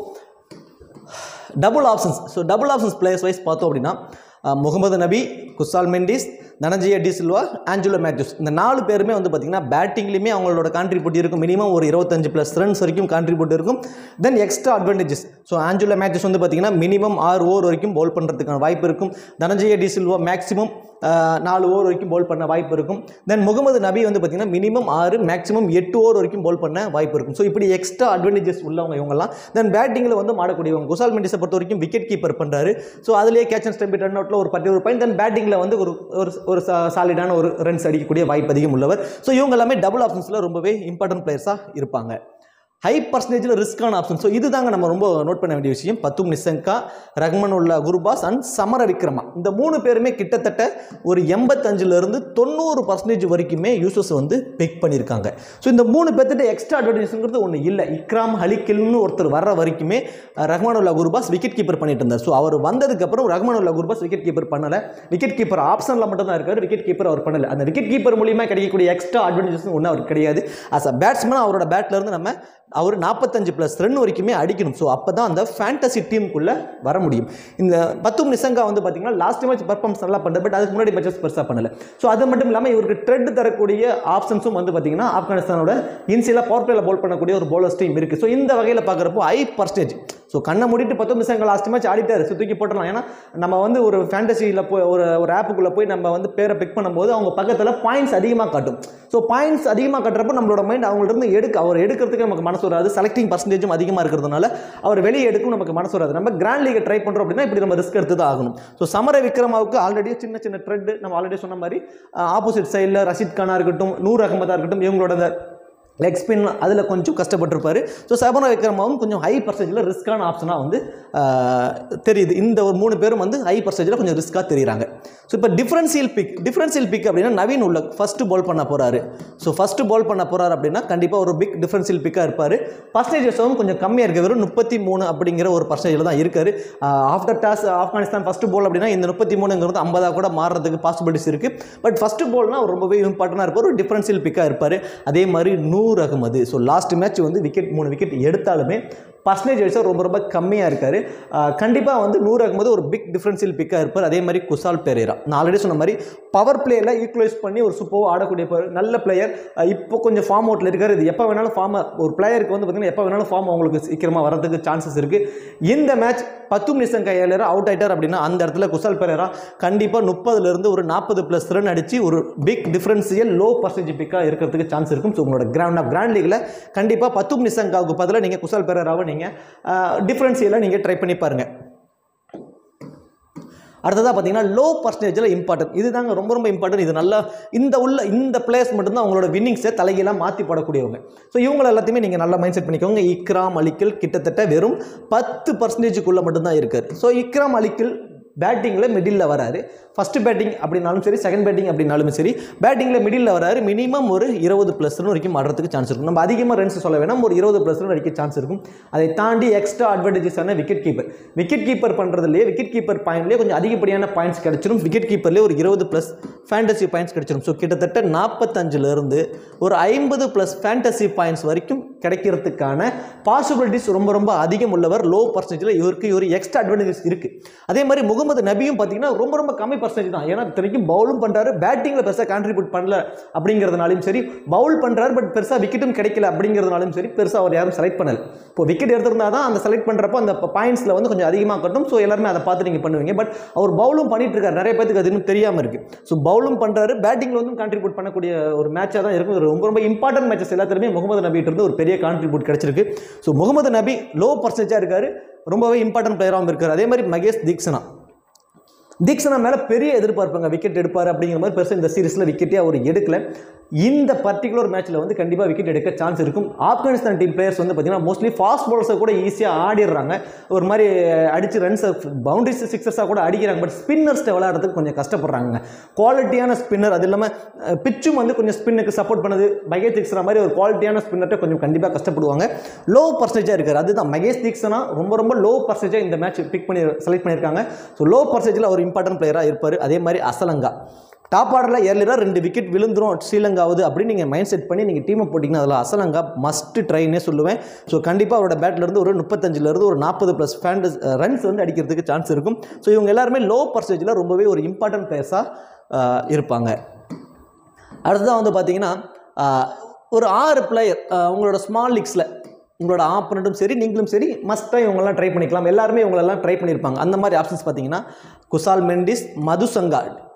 double options so double options players wise பார்த்தோம் அப்படின்னா அஹ், முகமது நபி குசால் மெண்டிஸ் தனஞ்சய டி சில்வா ஆஞ்சலோ மேத்யூஸ் இந்த நாலு பேருமே வந்து பார்த்திங்கன்னா பேட்டிங்லேயுமே அவங்களோட கான்ட்ரிபியூட் இருக்கும் மினிமம் ஒரு இருபத்தஞ்சு ப்ளஸ் ரன்ஸ் வரைக்கும் கான்ட்ரிபியூட் இருக்கும் then extra advantages so Angelo Mathews வந்து பார்த்திங்கன்னா மினிமம் ஆறு ஓவர் வரைக்கும் பவுல் பண்ணுறதுக்கான வாய்ப்பு இருக்கும் தனஞ்சய டி சில்வா மேக்ஸிமம் நாலு ஓவர் வரைக்கும் பவுல் பண்ண வாய்ப்பு இருக்கும் தென் முகமது நபி வந்து பார்த்திங்கன்னா மினிமம் ஆறு மேக்ஸிமம் எட்டு ஓவர் வரைக்கும் பவுல் பண்ண வாய்ப்பு இருக்கும் ஸோ இப்படி எக்ஸ்ட்ரா அட்வான்டேஜஸ் உள்ளவங்க இவங்கலாம் தென் பேட்டிங்கில் வந்து மாடக்கூடியவங்க குசால் மெண்டிஸை பொறுத்த வரைக்கும் விக்கெட் கீப்பர் பண்ணுறாரு ஸோ அதுலேயே கேட்ச் அண்ட் ஸ்டெம்பி ரன் அவுட்டில் ஒரு பத்து ஒரு பாயிண்ட் தென் பேட்டிங்கில் வந்து ஒரு ஒரு ஒரு சாலிடான ஒரு ரன்ஸ் அடிக்கக்கூடிய வாய்ப்பு அதிகம் உள்ளவர் ஸோ இவங்க எல்லாமே டபுள் ஆப்ஷன்ஸில் ரொம்பவே இம்பார்ட்டன்ட் பிளேயர்ஸாக இருப்பாங்க ஹை பர்சன்டேஜில் ரிஸ்க்கான ஆப்ஷன் ஸோ இதுதாங்க நம்ம ரொம்ப நோட் பண்ண வேண்டிய விஷயம் Pathum Nissanka Rahmanullah Gurbaz and Samarawickrama இந்த மூணு பேருமே கிட்டத்தட்ட ஒரு எண்பத்தஞ்சிலிருந்து தொண்ணூறு பர்சன்டேஜ் வரைக்குமே யூசர்ஸ் வந்து பிக் பண்ணியிருக்காங்க ஸோ இந்த மூணு பேர்த்திட்ட எக்ஸ்ட்ரா அட்வர்டைஸ்ங்கிறது ஒன்று இல்லை இக்ராம் ஹலிக்கில்னு ஒருத்தர் வர்ற வரைக்குமே Rahmanullah Gurbaz wicket keeper பண்ணிட்டு இருந்தார் ஸோ அவர் வந்ததுக்கப்புறம் Rahmanullah Gurbaz wicket keeper பண்ணலை விக்கெட் கீப்பர் ஆப்ஷனில் மட்டும் தான் இருக்காரு விக்கெட் கீப்பர் அவர் பண்ணல அந்த விக்கெட் கீப்பர் மூலியமாக கிடைக்கக்கூடிய எக்ஸ்ட்ரா அட்வான்டேஜஸ் ஒன்றும் அவருக்கு கிடையாது அஸ் அ பேட்ஸ்மேன் அவரோட பேட்ல இருந்து நம்ம அவர் நாற்பத்தஞ்சு ப்ளஸ் ரன் வரைக்குமே அடிக்கணும் ஸோ அப்போ தான் அந்த ஃபேண்டசி டீமுக்குள்ளே வர முடியும் இந்த பத்தும் நிசங்கா வந்து பார்த்தீங்கன்னா லாஸ்ட் மேட்ச் பர்ஃபார்மன்ஸ் நல்லா பண்ணுறது பட் அதுக்கு முன்னாடி மேட்சஸ் பெருசாக பண்ணல ஸோ அது மட்டும் இல்லாமல் இவருக்கு ட்ரெட் தரக்கூடிய ஆப்ஷன்ஸும் வந்து பார்த்தீங்கன்னா ஆப்கானிஸ்தானோட இன்சியலாக பவர் பிளேல போல் பண்ணக்கூடிய ஒரு bowlers டீம் இருக்குது ஸோ இந்த வகையில் பார்க்குறப்போ ஹை பர்சன்டேஜ் ஸோ கண்ணை மூடிட்டு பத்தும் நிசங்கா லாஸ்ட் மேட்ச் ஆடிட்டாரு ஸோ தூக்கி போட்டுடலாம் ஏன்னா நம்ம வந்து ஒரு ஃபேண்டசியில் போய் ஒரு ஒரு ஆப்புக்குள்ளே போய் நம்ம வந்து பேரை பிக் பண்ணும்போது அவங்க பக்கத்தில் பாயிண்ட்ஸ் அதிகமாக காட்டும் ஸோ பாயிண்ட்ஸ் அதிகமாக காட்டுறப்போ நம்மளோட மைண்ட் அவங்கள்ட்ட இருந்து எடுக்க அவர் எடுக்கிறதுக்கு நமக்கு மனசு வராது செலக்டிங் பர்சன்டேஜும் அதிகமாக இருக்கிறதுனால அவர் வெளியே எடுக்கும் நமக்கு மனசு வராது நம்ம கிராண்ட் லீகை ட்ரை பண்ணுறோம் அப்படின்னா இப்படி நம்ம ரிஸ்க் எடுத்து தான் ஆகணும் ஸோ சமர விக்ரமாவுக்கு ஆல்ரெடி சின்ன சின்ன ட்ரெட் நம்ம ஆல்ரெடி சொன்ன மாதிரி ஆப்போசிட் சைடில் ரஷித் கானா இருக்கட்டும் நூர் அகமதா இருக்கட்டும் இவங்களோட அந்த லெக் ஸ்பின் அதில் கொஞ்சம் கஷ்டப்பட்டிருப்பாரு ஸோ சபன விக்ரமாவும் கொஞ்சம் ஹை பர்சன்டேஜில் ரிஸ்க்கான ஆப்ஷனாக வந்து ஆஹ், தெரியுது இந்த ஒரு மூணு பேரும் வந்து ஹை பர்சன்டேஜில் கொஞ்சம் ரிஸ்க்காக தெரியுறாங்க ஸோ இப்போ டிஃபரன்சியல் பிக் டிஃபரன்சியல் பிக் அப்படின்னா நவீன் உள்ள ஃபஸ்ட்டு பால் பண்ண போகிறாரு ஸோ ஃபஸ்ட்டு பால் பண்ண போகிறாரு அப்படின்னா கண்டிப்பாக ஒரு பிக் டிஃபரன்சியல் பிக்காக இருப்பார் பர்சன்டேஜஸும் கொஞ்சம் கம்மியாக இருக்க வெறும் முப்பத்தி மூணு அப்படிங்கிற ஒரு பர்சன்டேஜில் தான் இருக்காரு after toss Afghanistan first ball அப்படின்னா இந்த முப்பத்தி மூணுங்கிறது ஐம்பதாக கூட மாறுறதுக்கு பாசிபிலிட்டிஸ் இருக்குது பட் ஃபஸ்ட்டு பால்னா அவர் ரொம்பவே இம்பார்ட்டண்டாக இருப்பார் ஒரு டிஃபரன்சியல் பிக்காக இருப்பார் அதே மாதிரி Noor Ahmad so last match வந்து விக்கெட் மூணு விக்கெட் எடுத்தாலுமே பர்சன்டேஜ் வைஸாக ரொம்ப ரொம்ப கம்மியாக இருக்கார் கண்டிப்பாக வந்து நூறு ஆகும்போது ஒரு பிக் டிஃபரன்ஷியல் பிக்காக இருப்பார் அதே மாதிரி குசால் பெரேரா நான் ஆல்ரெடி சொன்ன மாதிரி பவர் பிளேயில் ஈக்குவலைஸ் பண்ணி ஒரு சூப்பராக ஆடக்கூடிய player, நல்ல பிளேயர் இப்போ கொஞ்சம் ஃபார்ம் அவுட்டில் இருக்கார் இது எப்போ வேணாலும் ஃபார்ம் ஒரு பிளேயருக்கு வந்து பார்த்தீங்கன்னா எப்போ வேணாலும் ஃபார்ம் அவங்களுக்கு சீக்கிரமாக வரதுக்கு சான்சஸ் இருக்குது இந்த மேட்ச் பத்தும் நிசம் கையாளர் அவுட் ஆயிட்டார் அப்படின்னா அந்த இடத்துல குசால் பெரேரா கண்டிப்பாக முப்பதுலேருந்து ஒரு நாற்பது ப்ளஸ் ரன் அடித்து ஒரு பிக் டிஃபரன்சியல் லோ பர்சன்டேஜ் பிக்காக இருக்கிறதுக்கு சான்ஸ் இருக்கும் ஸோ உங்களோட கிரவுண்ட் ஆஃப் கிராண்ட் லீகில் கண்டிப்பாக பத்தும் நிசங்காவுக்கு பதிலாக நீங்கள் குசால் பெரேராவை நீங்கள் டிஃப்ரென்சியலாக நீங்கள் ட்ரை பண்ணி பாருங்கள் அடுத்ததாக பார்த்தீங்கன்னா லோ பர்சன்டேஜில் இம்பார்ட்டன்ட் இதுதாங்க ரொம்ப ரொம்ப இம்பார்ட்டன்ட் இது நல்லா இந்த உள்ள இந்த பிளேயர்ஸ் மட்டும்தான் அவங்களோட வின்னிங்ஸை தலையெல்லாம் மாற்றி போடக்கூடியவங்க ஸோ இவங்க எல்லாத்தையுமே நீங்கள் நல்லா மைண்ட் செட் பண்ணிக்கோங்க இக்ராம் அலிக்கில் கிட்டத்தட்ட வெறும் பத்து பர்சன்டேஜுக்குள்ளே மட்டும்தான் இருக்கார் ஸோ இக்ராம் அலிக்கில் பேட்டிங்கில் மிடில் வராரு ஃபஸ்ட்டு பேட்டிங் அப்படின்னாலும் சரி செகண்ட் பேட்டிங் அப்படின்னாலும் சரி பேட்டிங்கில் மிடில் வராரு மினிமம் ஒரு இருபது ப்ளஸ் ரன் வரைக்கும் ஆடுறதுக்கு சான்ஸ் இருக்கும் நம்ம அதிகமாக ரன்ஸ் சொல்ல வேணாம் ஒரு இருபது ப்ளஸ் ரன் அடிக்க சான்ஸ் இருக்கும் அதை தாண்டி எக்ஸ்ட்ரா அட்வான்டேஜஸான விக்கெட் கீப்பர் விக்கெட் கீப்பர் பண்ணுறதுலேயே விக்கெட் கீப்பர் பாயிண்ட்லேயே கொஞ்சம் அதிகப்படியான பாயிண்ட்ஸ் கிடைச்சிரும் விக்கெட் கீப்பர்லேயே ஒரு இருபது ப்ளஸ் ஃபேண்டசி பாயிண்ட்ஸ் கிடைச்சிரும் ஸோ கிட்டத்தட்ட நாற்பத்தஞ்சிலிருந்து ஒரு ஐம்பது ப்ளஸ் ஃபேண்டசி பாயிண்ட்ஸ் வரைக்கும் கிடைக்கிறதுக்கான பாசிபிலிட்டிஸ் ரொம்ப ரொம்ப அதிகம் உள்ளவர் லோ பர்சன்டேஜில் இவருக்கு ஒரு எக்ஸ்ட்ரா அட்வான்டேஜஸ் இருக்குது அதே மாதிரி முகமது நபியும் பார்த்தீங்கன்னா ரொம்ப ரொம்ப கம்மி பர்சன்டேஜ் தான் ஏன்னா இத்தனைக்கும் பவுலும் பண்ணுறாரு பேட்டிங்கில் பெருசாக கான்ட்ரிபியூட் பண்ணல அப்படிங்கிறதுனாலும் சரி பவுல் பண்ணுறாரு பட் பெருசாக விக்கெட்டும் கிடைக்கல அப்படிங்கிறதுனாலும் சரி பெருசாக அவர் யாரும் செலக்ட் பண்ணல இப்போ விக்கெட் எடுத்திருந்தா தான் அந்த செலக்ட் பண்ணுறப்போ அந்த பாயிண்ட்ஸில் வந்து கொஞ்சம் அதிகமாக கட்டும் ஸோ எல்லாருமே அதை பார்த்து நீங்கள் பண்ணுவீங்க பட் அவர் பவுலும் பண்ணிட்டு இருக்காரு நிறைய பேருக்கு அது இன்னும் தெரியாமல் இருக்குது ஸோ பவுலும் பண்ணுறாரு பேட்டிங்கில் வந்து கான்ட்ரிபியூட் பண்ணக்கூடிய ஒரு மேட்சாக தான் இருக்கும் இது ரொம்ப ரொம்ப இம்பார்ட்டன்ட் மேட்சஸ் எல்லாத்துலையுமே முகமது நபிட்டு இருந்து ஒரு பெரிய கான்ட்ரிபியூட் கிடைச்சிருக்கு ஸோ முகமது நபி லோ பர்சன்டேஜாக இருக்காரு ரொம்பவே இம்பார்ட்டன்ட் பிளேயராகவும் இருக்கார் அதே மாதிரி மகேஷ் தீக்ஷனா தீக்ஷனா மேலே பெரிய எதிர்பார்ப்பாங்க விக்கெட் எடுப்பார் அப்படிங்கிற மாதிரி பெருசாக இந்த சீரிஸில் விக்கெட்டே அவர் எடுக்கல இந்த பர்டிகுலர் மேட்ச்சில் வந்து கண்டிப்பாக விக்கெட் எடுக்க சான்ஸ் இருக்கும் ஆப்கானிஸ்தான் டீம் பிளேயர்ஸ் வந்து பார்த்தீங்கன்னா மோஸ்ட்லி ஃபாஸ்ட் பால்ஸை கூட ஈஸியாக ஆடிடுறாங்க ஒரு மாதிரி அடித்து ரன்ஸ் பவுண்டரிஸ் சிக்ஸஸாக கூட அடிக்கிறாங்க பட் ஸ்பின்னர்ஸ்ட்டை விளையாடுறதுக்கு கொஞ்சம் கஷ்டப்படுறாங்க குவாலிட்டியான ஸ்பின்னர் அது இல்லாமல் பிச்சும் வந்து கொஞ்சம் ஸ்பின்னுக்கு சப்போர்ட் பண்ணுது மகேஷ் தீக்ஷனா மாதிரி ஒரு குவாலிட்டியான ஸ்பின்னர்கிட்ட கொஞ்சம் கண்டிப்பாக கஷ்டப்படுவாங்க லோ பர்சன்டேஜாக இருக்கார் அதுதான் மகேஷ் தீக்ஷனா ரொம்ப ரொம்ப லோ பர்சன்டேஜாக இந்த மேட்ச் பிக் பண்ணி செலக்ட் பண்ணியிருக்காங்க ஸோ லோ பர்சன்டேஜில் ஒரு இம்பார்ட்டன்ட் பிளேயராக இருப்பார் அதே மாதிரி அசலங்கா டாப் ஆர்டரில் ஏர்லியராக ரெண்டு விக்கெட் விழுந்துரும் ஸ்ரீலங்காவது அப்படின்னு நீங்கள் மைண்ட் செட் பண்ணி நீங்கள் டீமை போட்டிங்கன்னா அதில் அசலங்கா மஸ்ட் ட்ரைனே சொல்லுவேன் ஸோ கண்டிப்பாக அவரோட பேட்லேருந்து ஒரு முப்பத்தஞ்சிலேருந்து ஒரு நாற்பது ப்ளஸ் ஃபேண்டஸ் ரன்ஸ் வந்து அடிக்கிறதுக்கு சான்ஸ் இருக்கும் ஸோ இவங்க எல்லாருமே லோ பர்சன்டேஜில் ரொம்பவே ஒரு இம்பார்ட்டன்ட் பிளேயர்ஸாக இருப்பாங்க அடுத்ததாக வந்து பார்த்தீங்கன்னா ஆஹ், ஒரு ஆறு பிளேயர் உங்களோட ஸ்மால் லீக்ஸில் உங்களோட ஆப்பனண்ட்டும் சரி நீங்களும் சரி மஸ்ட்டாக இவங்கெல்லாம் ட்ரை பண்ணிக்கலாம் எல்லாருமே இவங்களெல்லாம் ட்ரை பண்ணியிருப்பாங்க அந்த மாதிரி ஆப்ஷன்ஸ் பார்த்தீங்கன்னா குசால் மெண்டிஸ் மதுசங்கா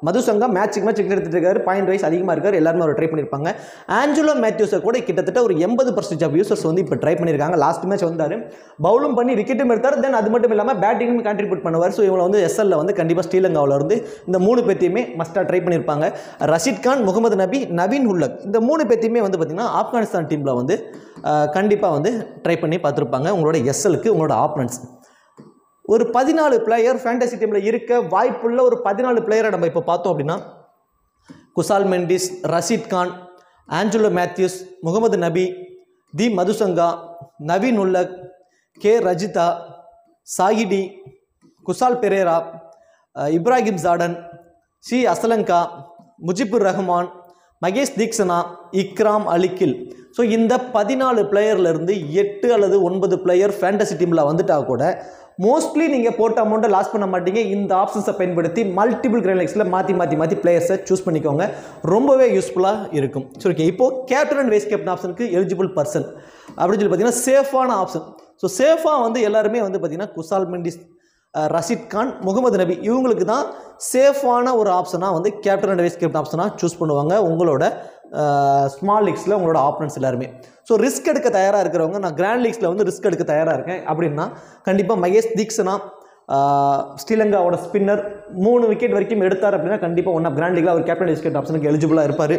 மதுசங்கா மேட்சுக்கு மேட்ச் விக்கெட் எடுத்துட்டு இருக்காரு பாயிண்ட் வைஸ் அதிகமாக இருக்காரு எல்லாருமே அவர் ட்ரை பண்ணியிருப்பாங்க ஆஞ்சலோ மேத்யூஸை கூட கிட்டத்தட்ட ஒரு எண்பது பர்சன்டேஜ் ஆஃப் யூசர்ஸ் வந்து இப்போ ட்ரை பண்ணியிருக்காங்க லாஸ்ட் மேட்ச் வந்தார் பவுலும் பண்ணி விக்கெட்டும் எடுத்தார் தென் அது மட்டும் இல்லாமல் பேட்டிங்கும் கான்ட்ரிபியூட் பண்ணுவார் ஸோ இவங்களை வந்து எஸ்எல்ல வந்து கண்டிப்பாக ஸ்ரீலங்காவில் இருந்து இந்த மூணு பேத்தையுமே மஸ்ட்டாக ட்ரை பண்ணியிருப்பாங்க ரஷீத் கான் முகமது நபி நவீன் உல்லக் இந்த மூணு பேத்தையுமே வந்து பார்த்திங்கன்னா ஆப்கானிஸ்தான் டீமில் வந்து கண்டிப்பாக வந்து ட்ரை பண்ணி பார்த்துருப்பாங்க உங்களோட எஸ்எலுக்கு உங்களோட ஆப்னன்ஸ் ஒரு பதினாலு பிளேயர் ஃபேண்டசி டீமில் இருக்க வாய்ப்புள்ள ஒரு பதினாலு பிளேயரை நம்ம இப்போ பார்த்தோம் அப்படின்னா குசால் மெண்டிஸ் ரஷீத் கான் ஆஞ்சலோ மேத்யூஸ் முகமது நபி தி மதுசங்கா நவீன் உல்லக் கே ரஜிதா சாகிடி குசால் பெரேரா அஹ், இப்ராஹிம் ஜாடன் சி அசலங்கா முஜிபுர் ரஹ்மான் மகேஷ் தீக்ஷனா இக்ராம் அலிக்கில் ஸோ இந்த பதினாலு பிளேயர்லேருந்து எட்டு அல்லது ஒன்பது பிளேயர் ஃபேண்டசி டீமில் வந்துட்டா கூட மோஸ்ட்லி நீங்கள் போட்ட அமௌண்ட்டை லாஸ் பண்ண மாட்டீங்க இந்த ஆப்ஷன்ஸை பயன்படுத்தி மல்டிபிள் கிரைன்லெக்ஸில் மாற்றி மாற்றி மாற்றி பிளேயர்ஸை சூஸ் பண்ணிக்கோங்க ரொம்பவே யூஸ்ஃபுல்லாக இருக்கும் சரி ஓகே இப்போது கேப்டன் அண்ட் வைஸ் கேப்டன் ஆப்ஷனுக்கு எலிஜிபிள் பர்சன் அப்படின்னு சொல்லி பார்த்தீங்கன்னா சேஃபான ஆப்ஷன் ஸோ சேஃபாக வந்து எல்லாருமே வந்து பார்த்தீங்கன்னா குசால் மெண்டிஸ் அஹ், ரஷீத் கான் முகமது நபி இவங்களுக்கு தான் சேஃபான ஒரு ஆப்ஷனாக வந்து கேப்டன் அண்ட் வைஸ் கேப்டன் ஆப்ஷனாக சூஸ் பண்ணுவாங்க உங்களோட ஸ்மால் லீக்ஸில் உங்களோட ஆப்னன்ஸ் எல்லாருமே ஸோ ரிஸ்க் எடுக்க தயாராக இருக்கிறவங்க நான் கிராண்ட் லீக்ஸில் வந்து ரிஸ்க் எடுக்க தயாராக இருக்கேன் அப்படின்னா கண்டிப்பாக மகேஷ் தீக்ஷனா ஆஹ், ஸ்ரீலங்காவோட ஸ்பின்னர் மூணு விக்கெட் வரைக்கும் எடுத்தார் அப்படின்னா கண்டிப்பாக ஒன் ஆஃப் கிராண்ட் லீக்ல அவர் கேப்டன் வைஸ் கேப்டன் ஆப்ஷனுக்கு எலிஜிபிளாக இருப்பார்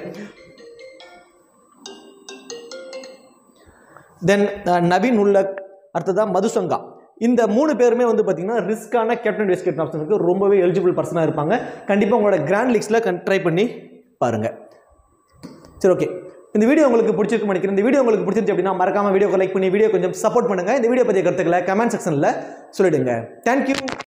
தென் நவீன் உல்லக் அடுத்ததான் மதுசங்கா இந்த மூணு பேருமே வந்து பார்த்தீங்கன்னா ரிஸ்க்கான கேப்டன் வைஸ் கேப்டன் ஆப்ஷனுக்கு ரொம்பவே எலிஜிபிள் பர்சனாக இருப்பாங்க கண்டிப்பாக உங்களோட கிராண்ட் லீக்ஸில் கன் ட்ரை பண்ணி பாருங்கள் சரி ஓகே இந்த வீடியோ உங்களுக்கு பிடிச்சிருக்கு நினைக்கிறேன் இந்த வீடியோ உங்களுக்கு பிடிச்சிருச்சு அப்படின்னா மறக்காம வீடியோக்கு லைக் பண்ணி வீடியோ கொஞ்சம் சப்போர்ட் பண்ணுங்க இந்த வீடியோ பற்றிய கருத்துக்களை கமெண்ட் செக்ஷனில் சொல்லிடுங்க தேங்க்யூ